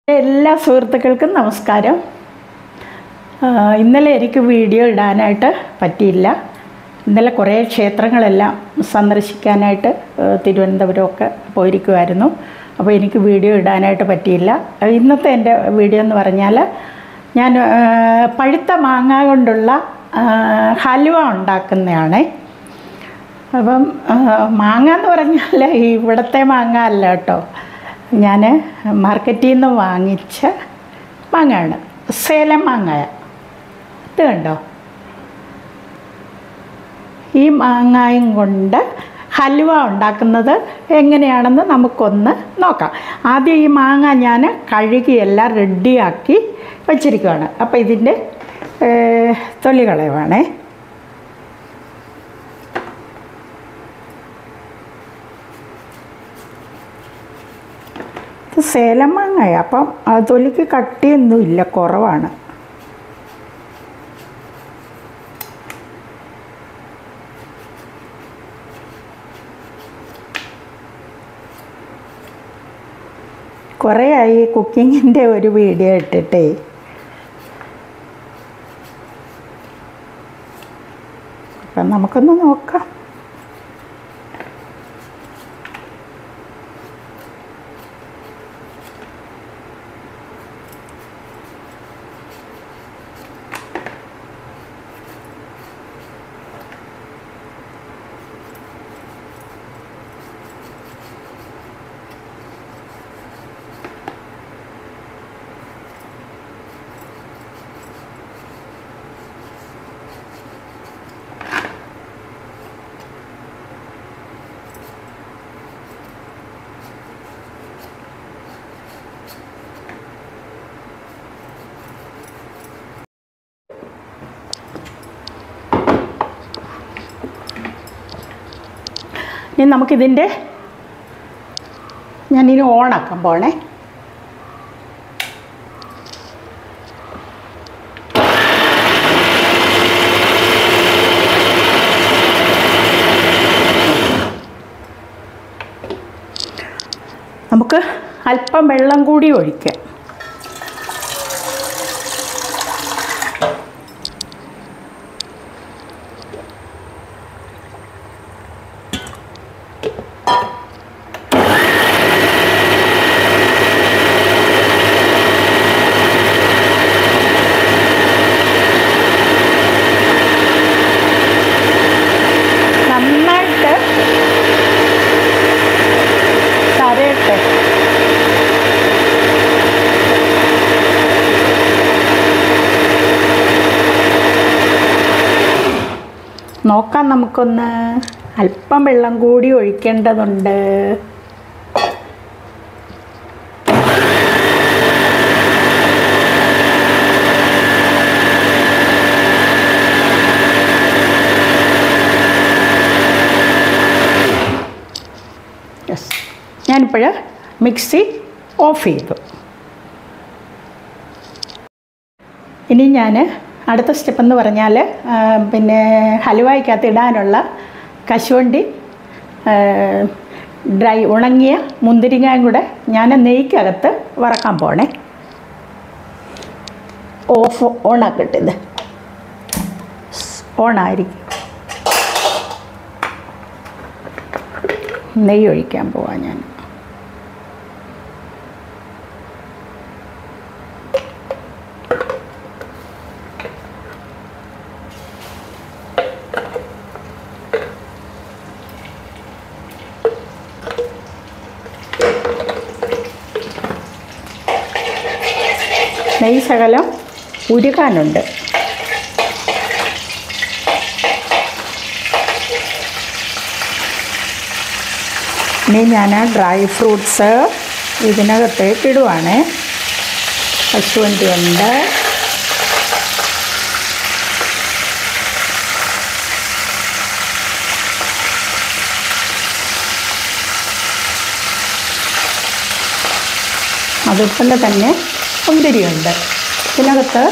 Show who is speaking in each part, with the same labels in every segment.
Speaker 1: എല്ലാ സുഹൃത്തുക്കൾക്കും നമസ്കാരം ആ, ഇന്നലെ എനിക്ക് വീഡിയോ ഇടാനായിട്ട് പറ്റിയില്ല ഇന്നലെ കുറേ ക്ഷേത്രങ്ങളെല്ലാം സന്ദർശിക്കാനായിട്ട് ആ, തിരുവനന്തപുരമൊക്കെ പോയിരിക്കുമായിരുന്നു അപ്പോൾ എനിക്ക് വീഡിയോ ഇടാനായിട്ട് പറ്റിയില്ല ആ, ഇന്നത്തെ എൻ്റെ വീഡിയോ എന്ന് പറഞ്ഞാൽ ഞാൻ ആ, പഴുത്ത മാങ്ങ കൊണ്ടുള്ള ആ, ഹലുവ ഉണ്ടാക്കുന്നതാണേ അപ്പം ആ, മാങ്ങ എന്ന് പറഞ്ഞാൽ ഇവിടുത്തെ മാങ്ങ അല്ല കേട്ടോ ഞാൻ മാർക്കറ്റിൽ നിന്ന് വാങ്ങിച്ച മാങ്ങയാണ് സേലം മാങ്ങ ഇത് കണ്ടോ ഈ മാങ്ങായും കൊണ്ട് ഹലുവ ഉണ്ടാക്കുന്നത് എങ്ങനെയാണെന്ന് നമുക്കൊന്ന് നോക്കാം ആദ്യം ഈ മാങ്ങ ഞാൻ കഴുകി എല്ലാം റെഡിയാക്കി വച്ചിരിക്കുകയാണ് അപ്പോൾ ഇതിൻ്റെ ഏഹ്, തൊലി കളയുവാണേ ഇത് സേലം മാങ്ങയ അപ്പം ആ തൊലിക്ക് കട്ടിയൊന്നുമില്ല കുറവാണ് കുറേ ആയി കുക്കിങ്ങിൻ്റെ ഒരു വീഡിയോ ഇട്ടിട്ടേ അപ്പം നമുക്കൊന്ന് നോക്കാം ഇനി നമുക്കിതിൻ്റെ ഞാനിനി ഓണാക്കാൻ പോണേ നമുക്ക് അല്പം വെള്ളം കൂടി ഒഴിക്കാം നന്നായിട്ട് കരയട്ടെ നോക്കാം നമുക്കൊന്ന് അല്പം വെള്ളം കൂടി ഒഴിക്കേണ്ടതുണ്ട് യെസ് ഞാനിപ്പോൾ മിക്സി ഓഫ് ചെയ്തു ഇനി ഞാൻ അടുത്ത സ്റ്റെപ്പ് എന്ന് പറഞ്ഞാൽ ആ, പിന്നെ ഹലുവായ്ക്കകത്ത് ഇടാനുള്ള കശുവണ്ടി ആ, ഡ്രൈ ഉണങ്ങിയ മുന്തിരിങ്ങയും കൂടെ ഞാൻ നെയ്ക്കകത്ത് വറക്കാൻ പോണേ ഓഫ് ഓണാക്കട്ടെ ഇത് ഓണായിരിക്കും നെയ്യ് ഒഴിക്കാൻ പോവാം ഞാൻ നെയ്യ് ശകലം ഉരുകാനുണ്ട് ഇനി ഞാൻ ഡ്രൈ ഫ്രൂട്ട്സ് ഇതിനകത്തേക്ക് ഇടുവാണ് കശുവണ്ടി ഉണ്ട് അതുപോലെ തന്നെ മുന്തിരിയുണ്ട് ഇതിനകത്ത്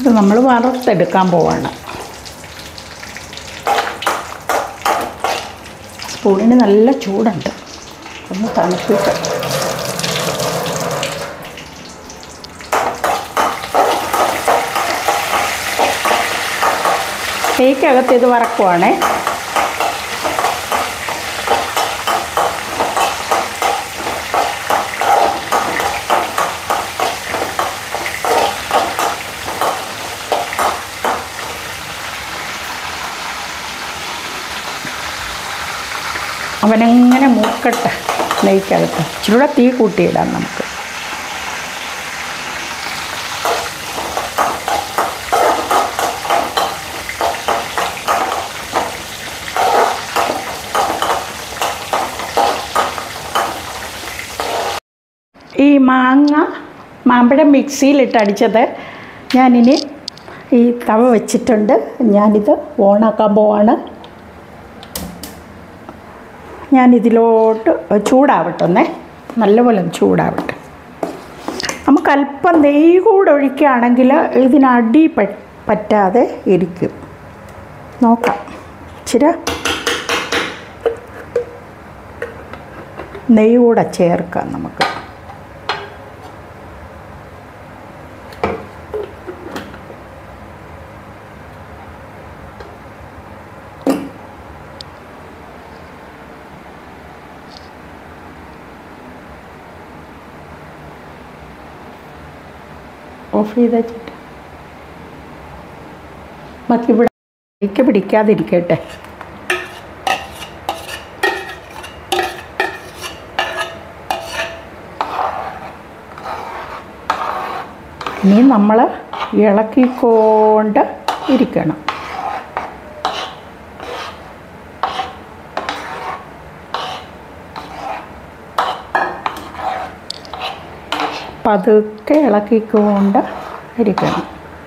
Speaker 1: ഇത് നമ്മൾ വറുത്തെടുക്കാൻ പോവാണ് സ്പൂണിന് നല്ല ചൂടുണ്ട് ഒന്ന് തണുപ്പിട്ട് കേക്കകത്ത് ഇത് വറക്കുവാണേ അവനങ്ങനെ മൂക്കട്ടെ നെയ്ക്കകത്ത് ഇച്ചിരൂടെ തീ കൂട്ടിയിടാം നമുക്ക് ഈ മാങ്ങ മാമ്പഴം മിക്സിയിലിട്ട് അടിച്ചത് ഞാനിനി ഈ തവ വെച്ചിട്ടുണ്ട് ഞാനിത് ഓണാക്കാൻ പോവാണ് ഞാനിതിലോട്ട് ചൂടാവട്ടെ നല്ലപോലെ ഒന്ന് ചൂടാവട്ടെ നമുക്ക് അല്പം നെയ്യ് കൂടെ ഒഴിക്കുകയാണെങ്കിൽ ഇതിനടി പ- പറ്റാതെ ഇരിക്കും നോക്കാം ഇച്ചിരി നെയ്യ് കൂടെ ചേർക്കാം നമുക്ക് ഓഫ് ചെയ്ത് വെച്ചിട്ട് ബാക്കി ഇവിടെ എനിക്ക് പിടിക്കാതിരിക്കട്ടെ ഇനി നമ്മൾ ഇളക്കിക്കൊണ്ട് ഇരിക്കണം പതുക്കെ ഇളക്കിക്കൊണ്ട് ഇരിക്കണം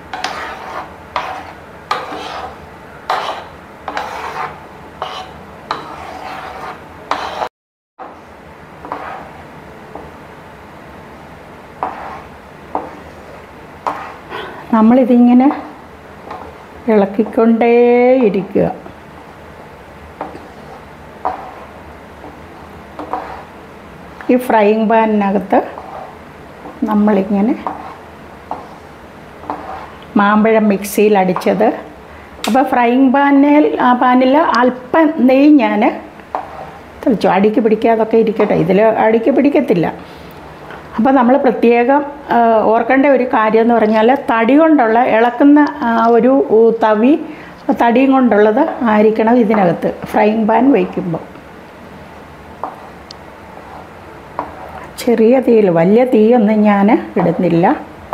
Speaker 1: നമ്മളിതിങ്ങനെ ഇളക്കിക്കൊണ്ടേയിരിക്കുക ഈ ഫ്രൈയിങ് പാനിനകത്ത് നമ്മളിങ്ങനെ മാമ്പഴം മിക്സിയിൽ അടിച്ചത് അപ്പോൾ ഫ്രൈയിങ് പാനിൽ ആ പാനിൽ അല്പം നെയ്യ് ഞാൻ തെളിച്ചു അടിക്ക് പിടിക്കാതൊക്കെ ഇരിക്കട്ടെ ഇതിൽ അടിക്ക് പിടിക്കത്തില്ല അപ്പോൾ നമ്മൾ പ്രത്യേകം ആ, ഓർക്കേണ്ട ഒരു കാര്യം എന്ന് പറഞ്ഞാൽ തടി കൊണ്ടുള്ള ഇളക്കുന്ന ആ, ഒരു ഊ, തവി തടിയും കൊണ്ടുള്ളത് ആയിരിക്കണം ഇതിനകത്ത് ഫ്രൈയിങ് പാൻ വയ്ക്കുമ്പോൾ ചെറിയ തീയിൽ വലിയ തീയൊന്നും ഞാൻ ഇടുന്നില്ല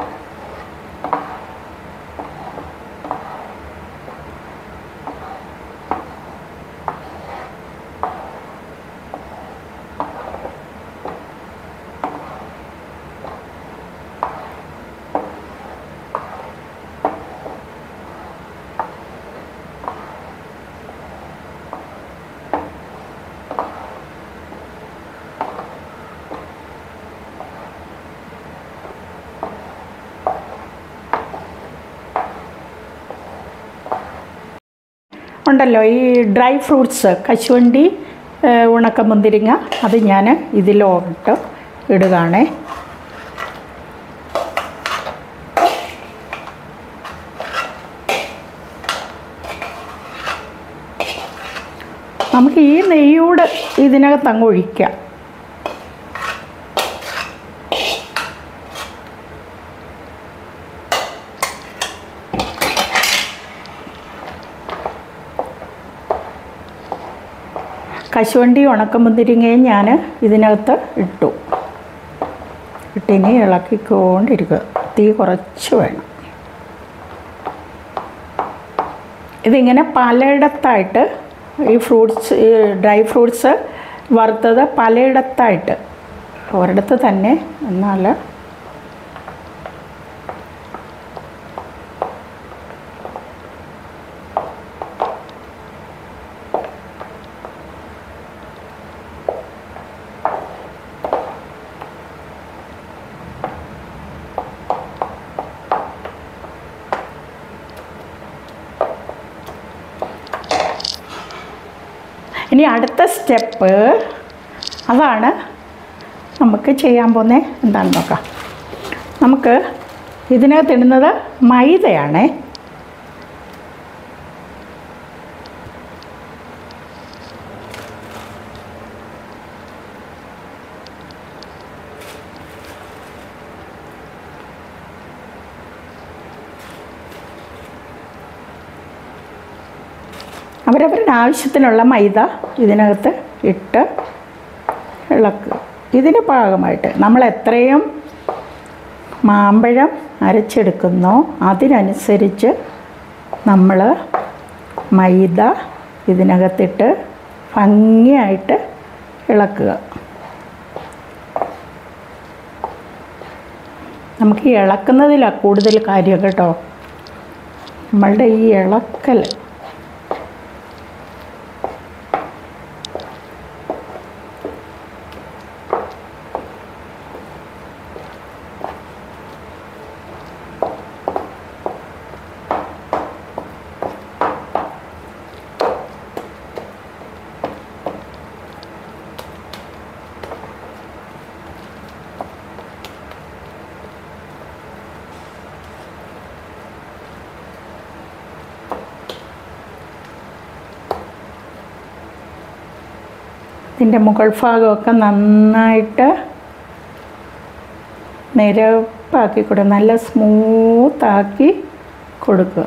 Speaker 1: ഉണ്ടല്ലോ ഈ ഡ്രൈ ഫ്രൂട്ട്സ് കശുവണ്ടി ഏഹ്, ഉണക്കമുന്തിരിങ്ങ അത് ഞാൻ ഇതിലോട്ട് ഇടുകയാണേ നമുക്ക് ഈ നെയ്യൂടെ ഇതിനകത്ത് അങ്ങ് ഒഴിക്കാം കശുവണ്ടി ഉണക്കമുന്തിരിങ്ങയും ഞാൻ ഇതിനകത്ത് ഇട്ടു ഇട്ടിനി ഇളക്കിക്കൊണ്ടിരിക്കുക തീ കുറച്ച് വേണം ഇതിങ്ങനെ പലയിടത്തായിട്ട് ഈ ഫ്രൂട്ട്സ് ഈ ഡ്രൈ ഫ്രൂട്ട്സ് വറുത്തത് പലയിടത്തായിട്ട് ഒരിടത്ത് തന്നെ എന്നാൽ ഇനി അടുത്ത സ്റ്റെപ്പ് അതാണ് നമുക്ക് ചെയ്യാൻ പോകുന്നത് എന്താണെന്ന് നോക്കാം നമുക്ക് ഇതിനകത്ത് ഇടുന്നത് മൈദയാണേ അവരവരുടെ ആവശ്യത്തിനുള്ള മൈദ ഇതിനകത്ത് ഇട്ട് ഇളക്കുക ഇതിന് പാകമായിട്ട് നമ്മൾ എത്രയും മാമ്പഴം അരച്ചെടുക്കുന്നോ അതിനനുസരിച്ച് നമ്മൾ മൈദ ഇതിനകത്തിട്ട് ഭംഗിയായിട്ട് ഇളക്കുക നമുക്ക് ഈ ഇളക്കുന്നതിലാണ് കൂടുതൽ കാര്യം കേട്ടോ നമ്മളുടെ ഈ ഇളക്കൽ ഇതിൻ്റെ മുകൾ ഭാഗമൊക്കെ നന്നായിട്ട് നിരപ്പാക്കി കൊടുക്കുക നല്ല സ്മൂത്താക്കി കൊടുക്കുക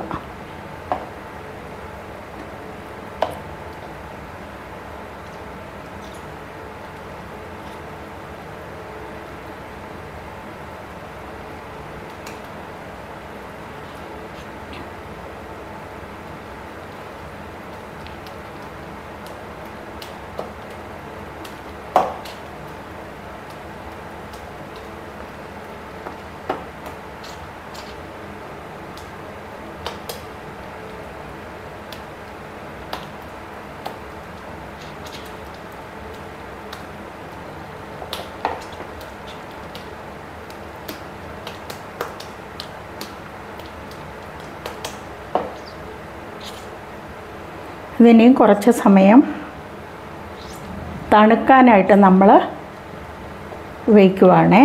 Speaker 1: ഇതിനെയും കുറച്ച് സമയം തണുക്കാനായിട്ട് നമ്മൾ വയ്ക്കുവാണേ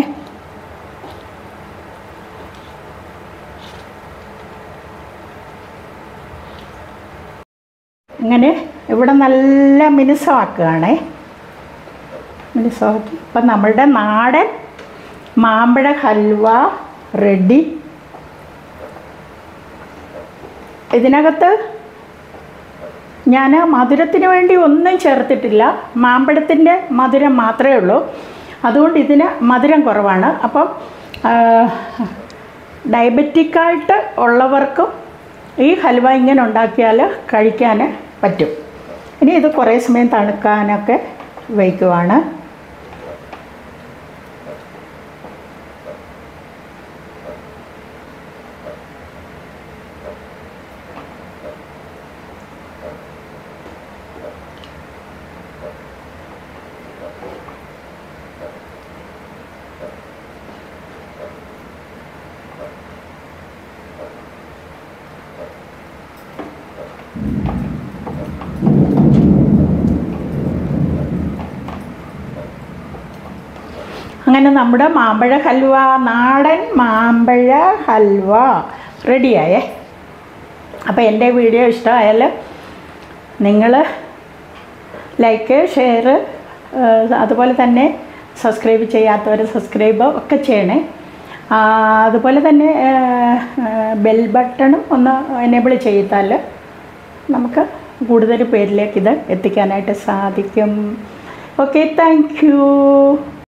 Speaker 1: ഇങ്ങനെ ഇവിടെ നല്ല മിനുസമാക്കുകയാണേ മിനുസമാക്കി ഇപ്പം നമ്മളുടെ നാടൻ മാമ്പഴ ഹൽവ റെഡി ഇതിനകത്ത് ഞാൻ മധുരത്തിന് വേണ്ടി ഒന്നും ചേർത്തിട്ടില്ല മാമ്പഴത്തിൻ്റെ മധുരം മാത്രമേ ഉള്ളൂ അതുകൊണ്ട് ഇതിന് മധുരം കുറവാണ് അപ്പം ഡയബറ്റിക്കായിട്ട് ഉള്ളവർക്കും ഈ ഹൽവ ഇങ്ങനെ ഉണ്ടാക്കിയാൽ കഴിക്കാൻ പറ്റും ഇനി ഇത് കുറേ സമയം തണുക്കാനൊക്കെ വയ്ക്കുവാണ് അങ്ങനെ നമ്മുടെ മാമ്പഴ ഹൽവ നാടൻ മാമ്പഴ ഹൽവ റെഡിയായേ അപ്പോൾ എൻ്റെ വീഡിയോ ഇഷ്ടമായാൽ നിങ്ങൾ ലൈക്ക് ഷെയർ അതുപോലെ തന്നെ സബ്സ്ക്രൈബ് ചെയ്യാത്തവർ സബ്സ്ക്രൈബ് ഒക്കെ ചെയ്യണേ ആ, അതുപോലെ തന്നെ ബെൽ ബട്ടണും ഒന്ന് എനേബിൾ ചെയ്താൽ നമുക്ക് കൂടുതൽ പേരിലേക്ക് ഇത് എത്തിക്കാനായിട്ട് സാധിക്കും ഓക്കെ താങ്ക് യു